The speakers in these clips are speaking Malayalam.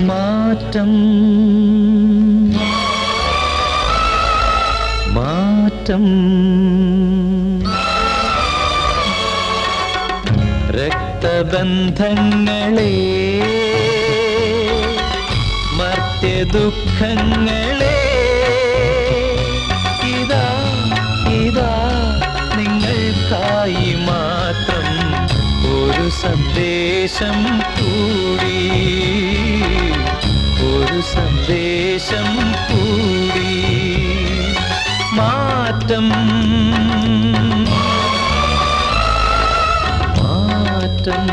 മാറ്റം മാറ്റം രക്തബന്ധങ്ങളെ മർത്യദുഃഖങ്ങളെ ഇതാ ഇതാ നിങ്ങൾക്കായി മാത്രം ഒരു സന്ദേശം കൂടി ഒരു സന്ദേശം കൂടി മാറ്റം മാറ്റം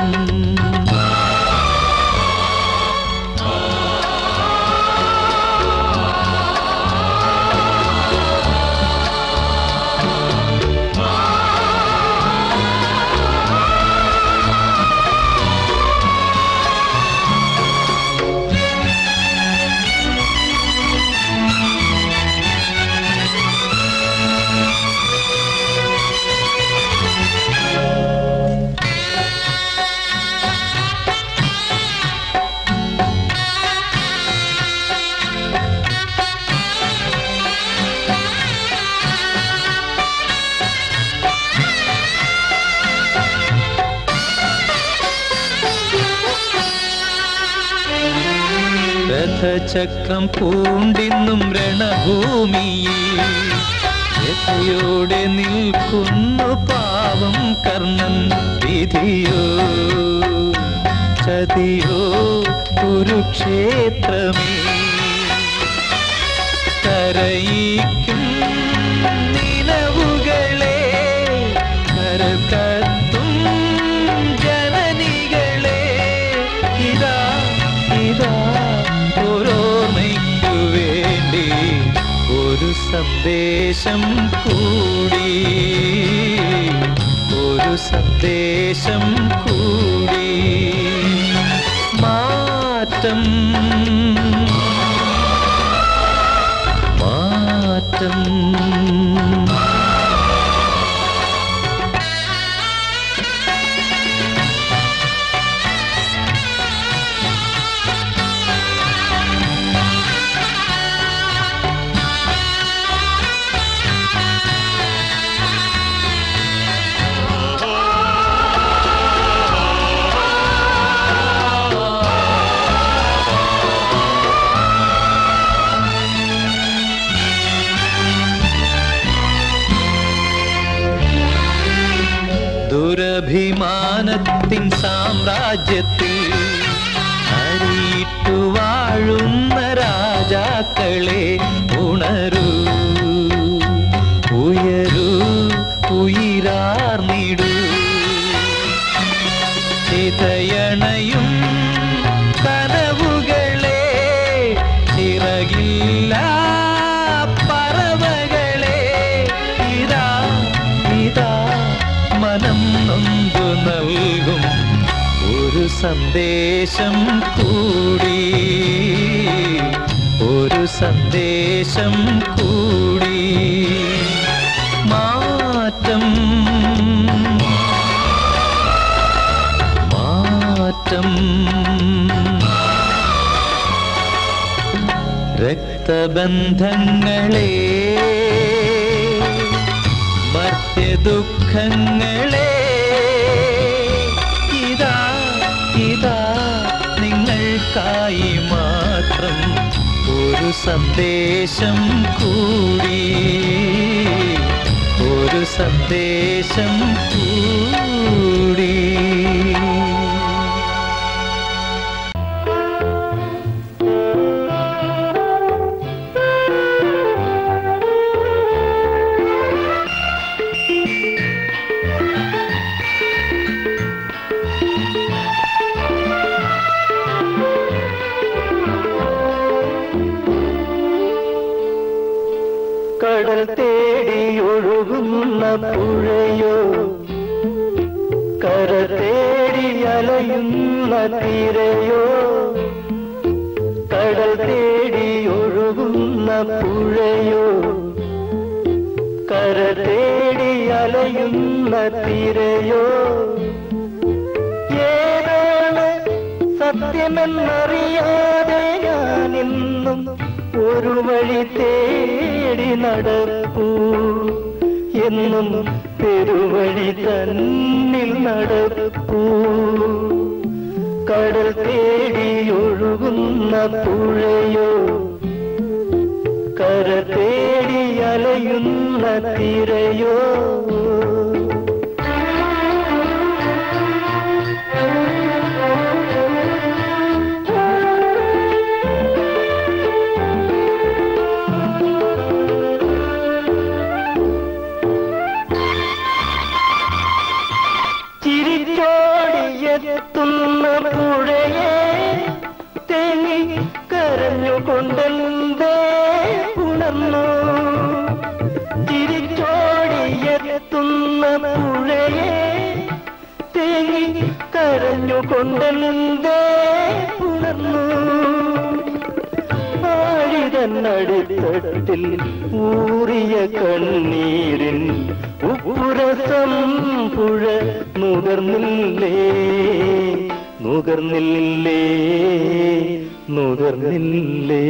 രഥചക്രം പൂണ്ടിന്നും രണഭൂമിയിൽ രഥയോടെ നിൽക്കുന്നു പാവം കർണൻ വിധിയോ ചതിയോ കുരുക്ഷേത്രമേ കരയിക്കും നിലവുകളെ കരകത്തും ജനനികളെ ഇതാ ഇതാ ഓരോർമ്മയ്ക്കു വേണ്ടി ഒരു സന്ദേശം കൂടി ഒരു സന്ദേശം കൂടി മാറ്റം മാറ്റം ദുരഭിമാനത്തിൻ സാമ്രാജ്യത്തിൽ അരിയിട്ടു വാഴുന്ന രാജാക്കളെ ഉണരൂ ഉയരൂ ഉയിരാർന്നിടൂ ചിതയണയും കനവുകളെ ചിറകില്ല പറവകളെ ഇതാ ഇതാ മനം നൊന്തു നൽകും ഒരു സന്ദേശം കൂടി ഒരു സന്ദേശം കൂടി മാറ്റം മാറ്റം രക്തബന്ധങ്ങളെ മർത്യദുഃഖങ്ങളെ ഇതാ ഇതാ നിങ്ങൾക്കായി മാത്രം ഒരു സന്ദേശം കൂടി ഒരു സന്ദേശം കൂടി കടൽ തേടി ഒഴുകുന്ന പുഴയോ കര തേടി അലയുന്ന തീരയോ കടൽ തേടി ഒഴുകുന്ന പുഴയോ കര തേടി അലയുന്ന തീരയോ ഏതാണ് സത്യമെന്നറിയാതെ ഞാൻ ഇന്നും ഒരു വഴി തേടി നടപ്പൂ എന്നും പെരുവഴി തന്നിൽ നടപ്പൂ കടൽ തേടി ഒഴുകുന്ന പുഴയോ കര തേടി അലയുന്ന തിരയോ ചിരിച്ചോടിയെത്തുന്ന പുഴയെ തേങ്ങി കരഞ്ഞുകൊണ്ടെന്തേ ഉണർന്നു ചിരിച്ചോടിയെത്തുന്ന പുഴയെ തേങ്ങി കരഞ്ഞുകൊണ്ടെന്തേ ഉണർന്നു ആഴിതന്നടിത്തട്ടിൽ ഊറിയ കണ്ണീരിൻ ഉപ്പുരസം പുഴ നുകർന്നില്ലേ നുകർന്നില്ലേ നുകർന്നില്ലേ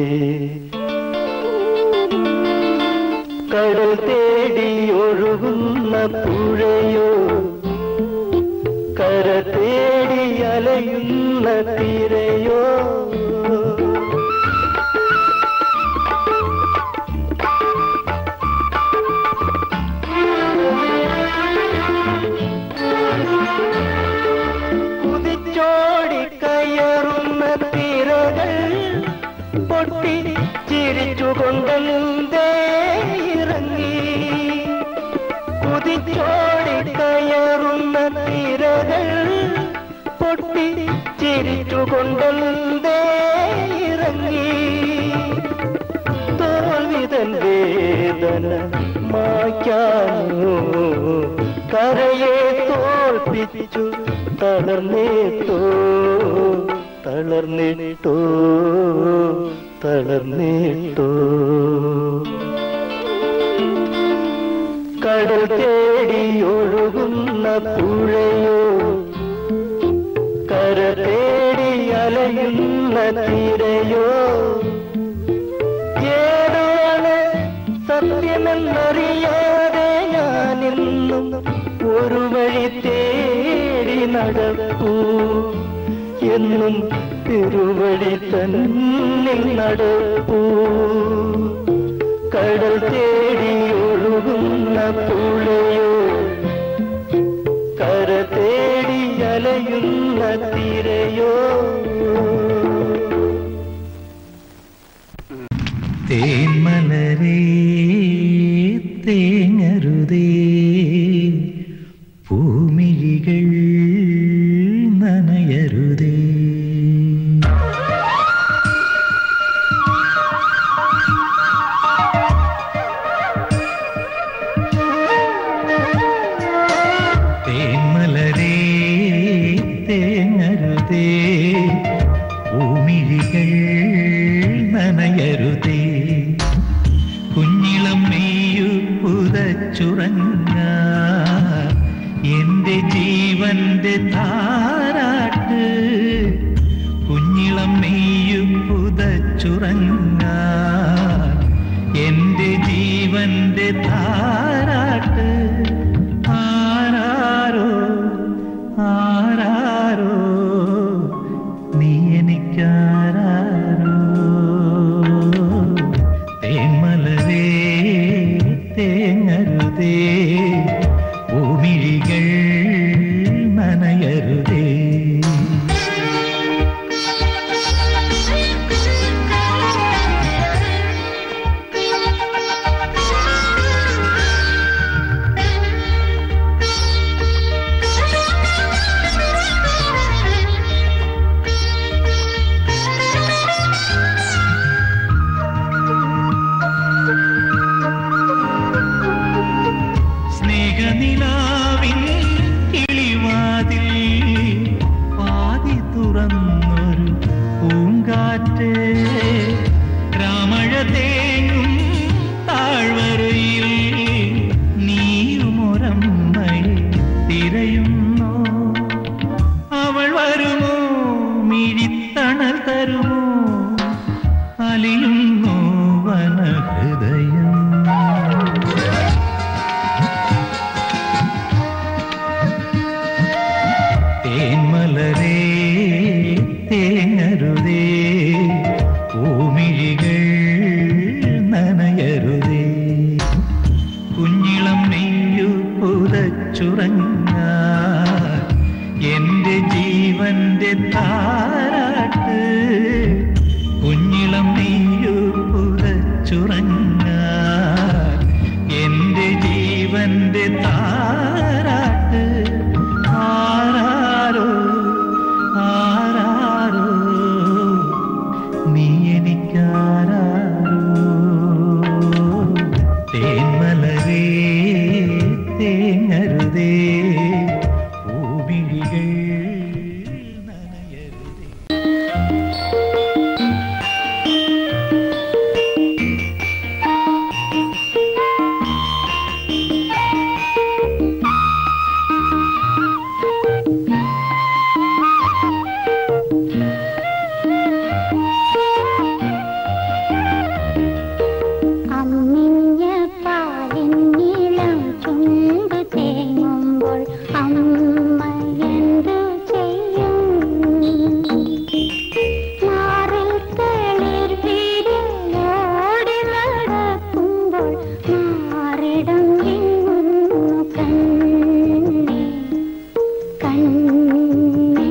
കടൽ തേടി ഒഴുകുന്ന പുഴയോ കര തേടി അലയുന്ന തിരയോ കുതിച്ചോടി കയറുന്ന തിരകൾ പൊട്ടി ചിരിച്ചുകൊണ്ടെന്തേ ഇറങ്ങി കുതിച്ചോടി കയറുന്ന തിരകൾ പൊട്ടി ചിരിച്ചുകൊണ്ടെന്തേ ഇറങ്ങി തോൽവിതൻ വേദന മായ്ക്കാനോ കരയെ തോൽപ്പിച്ചു തളർന്നേട്ടോ തളർന്നിട്ടോ തളർന്നേട്ടോ കടൽ തേടി ഒഴുകുന്ന പുഴയോ കര തേടി അലയുന്ന തിരയോ ഏതാണ് സത്യമെന്നറിയാതെ ഞാനിന്നും ഒരു വഴി തേടി നടപ്പൂ എന്നും തിരുവഴി തന്നിൽ നടപ്പൂ കടൽ തേടി ഒഴുകുന്ന പുഴയോ കര തേടി അലയുന്ന തിരയോ തേന്മലരേ തേങ്ങരുതേ ഭൂമിഴികൾ നനയരുതേ തേന്മലരേ തേങ്ങരുതേ ഭൂമിഴികൾ നനയരുതേ കുഞ്ഞിളം മെയ്യു പുതച്ചുറങ്ങ എന്റെ ജീവന്റെ താരാട്ട് കുഞ്ഞിളം മെയ്യു പുതച്ചുറങ്ങ എന്റെ ജീവന്റെ താരാട്ട് ആരാരോ ആരാരോ നീ എനിക്കാരോ തേന്മലരേ തേങ്ങരുതേ ഭൂമിഴികൾ നനയരുതേ Thank you. എന്റെ ജീവന്റെ താരാട്ട് ആരാരോ ആരാരോ നീ എനിക്കാരോ തേന്മലരേ തേങ്ങരുതേ പൂവിഴികൾ നനയരുതേ അമ്മിഞ്ഞ പാലിൻ നീളം ചുണ്ട് തേങ്ങുമ്പോൾ അമ്മ എന്തു ചെയ്യും മാറിൽ തളിർ വിരലോടി നടക്കുമ്പോൾ മാറിടം വിങ്ങുന്നു കണ്ണേ കണ്ണേ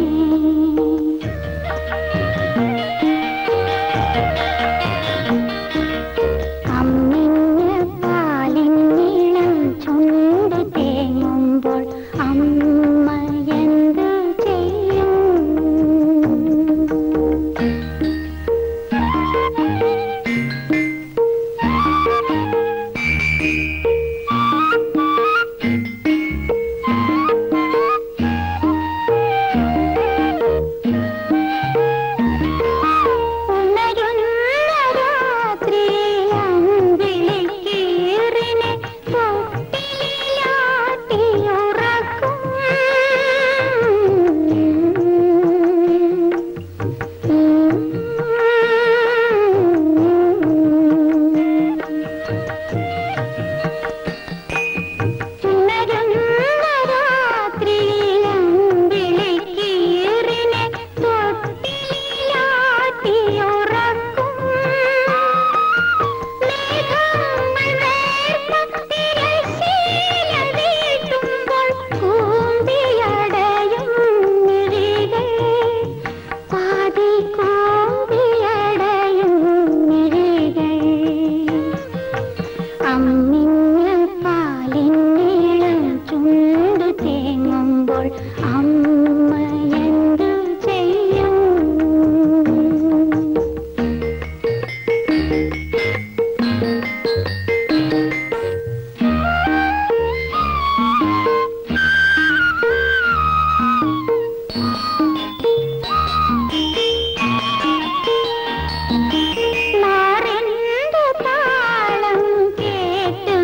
അമ്മിഞ്ഞ പാലിൻ നീളം ചുണ്ട് തേങ്ങുമ്പോൾ അമ്മ എന്തു ചെയ്യും ഉണരുന്ന രാത്രി അമ്പിളിക്കീറിനെ തൊട്ടിലാട്ടിയുറക്കും ഉണരുന്ന രാത്രി അമ്പിളിക്കീറിനെ തൊട്ടിലാട്ടിയുറക്കും മേഘങ്ങൾ വേർപ്പ തിരശ്ശീല വീട്ടുമ്പോൾ കൂമ്പിയടയും മിഴികൾ പാതി കൂമ്പിയടയും മിഴികൾ അമ്മിഞ്ഞ പാലിൻ നീളം ചുണ്ടു തേങ്ങുമ്പോൾ അമ്മ എന്തു ചെയ്യും മാറിന്റെ താളം കേട്ടു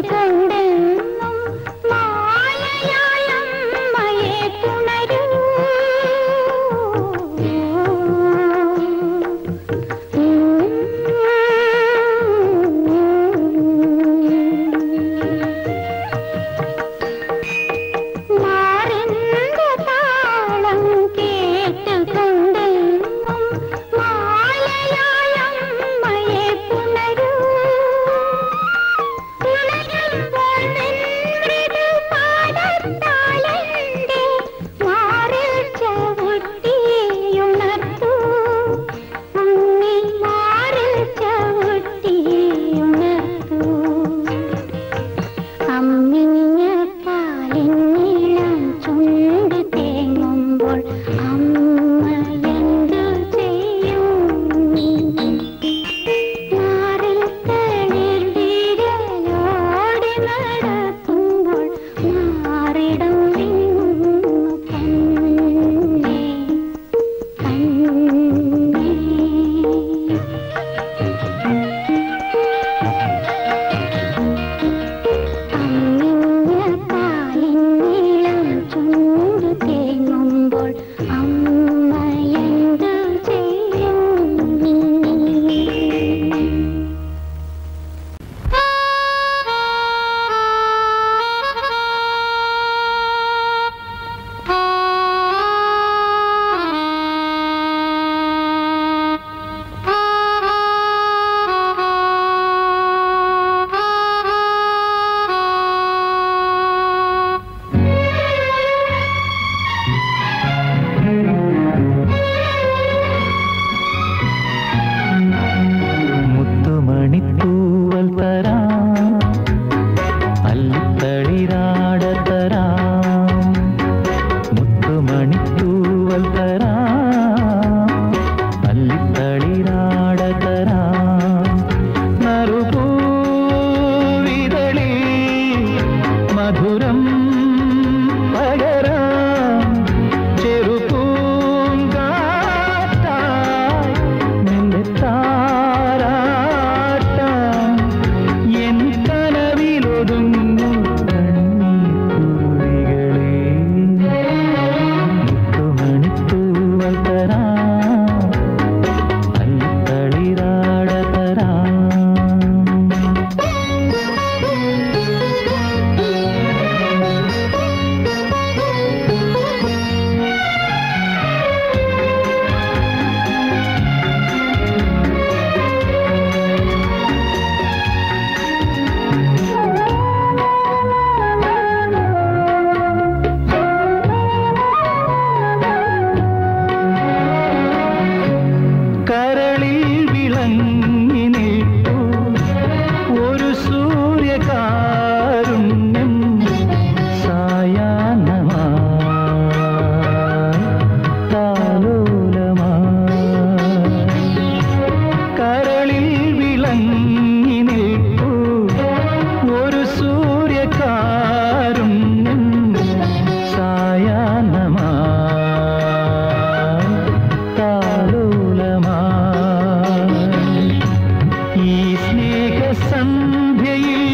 സന്ധ്യയിൽ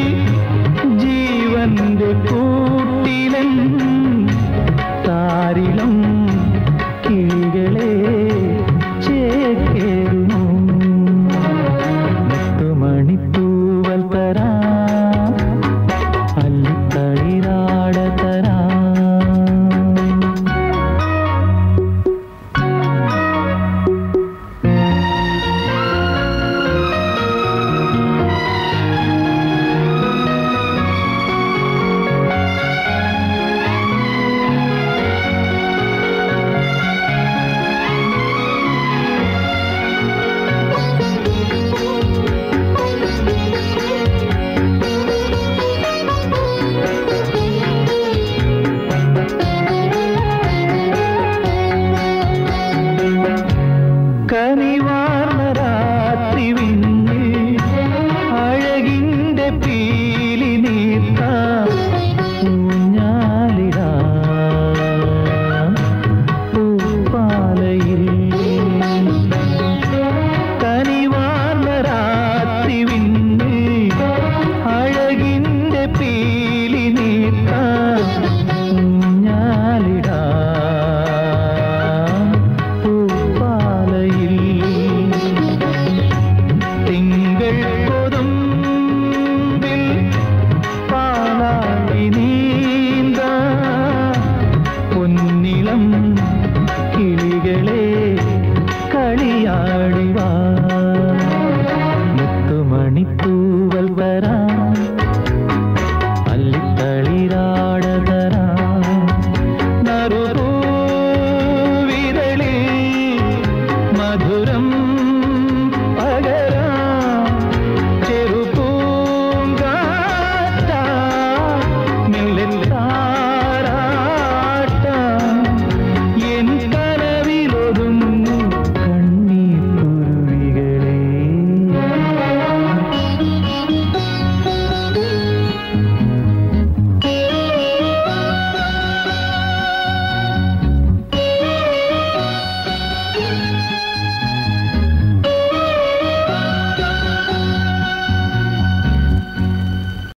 ജീവന്റെ കൂട്ടിലൻ താരിളം കിളികളെ ചേക്കേറുന്നു മുത്തുമണിത്തൂവൽ തരാം അല്ലിത്തളിരാട തരാം കനിവാർന്ന രാത്രി വിണ്ണിൽ അഴകിന്റെ പീലി നീർത്താം ഊഞ്ഞാലിടാം പൂപ്പാലയിൽ കനിവാർന്ന രാത്രി വിണ്ണിൽ അഴകിന്റെ പീലി നീർത്താം ഊഞ്ഞാലിടാം പൂപ്പാലയിൽ തിങ്കൾ കൊതുമ്പിൽ പാലാഴി നീന്ത പൊന്നിളം കിളികളെ കളിയാടിവാ മുത്തുമണിത്തൂ